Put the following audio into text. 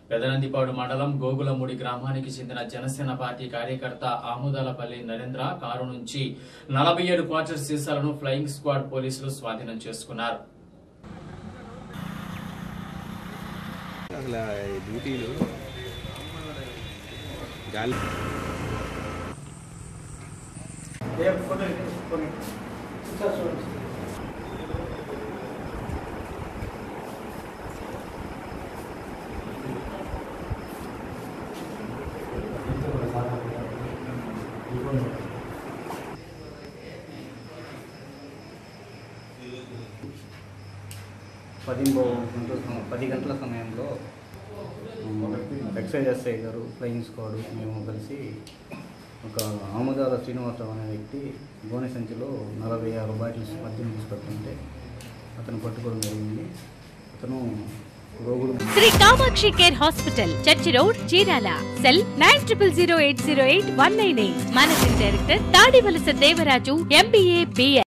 పెదనందిపాడు మండలం గోగులమూడి గ్రామానికి చెందిన జనసేన పార్టీ కార్యకర్త ఆముదాలపల్లి నరేంద్ర కారు నుంచి నలభై ఏడు క్వార్టర్ సీసాలను ఫ్లయింగ్ స్క్వాడ్ పోలీసులు స్వాధీనం చేసుకున్నారు అసలు ఆ డ్యూటీలు గాలి పది గంటల సమ- పది గంటల సమయంలో ఎక్సైజ్ ఎస్ఐ గారు ఫ్లయింగ్ స్క్వాడ్ మేము కలిసి ఒక ఆముదాల శ్రీనివాసరావు అనే వ్యక్తి గోనె సంచిలో నలభై ఆరు బాటిల్స్ మద్యం తీసుకొస్తుంటే అతను పట్టుకోవడం జరిగింది అతను రోగులు Sri Kamakshi care hospital church road Chirala cell nine triple zero eight zero eight one nine eight managing director Tadivalasa Devaraju MBA BL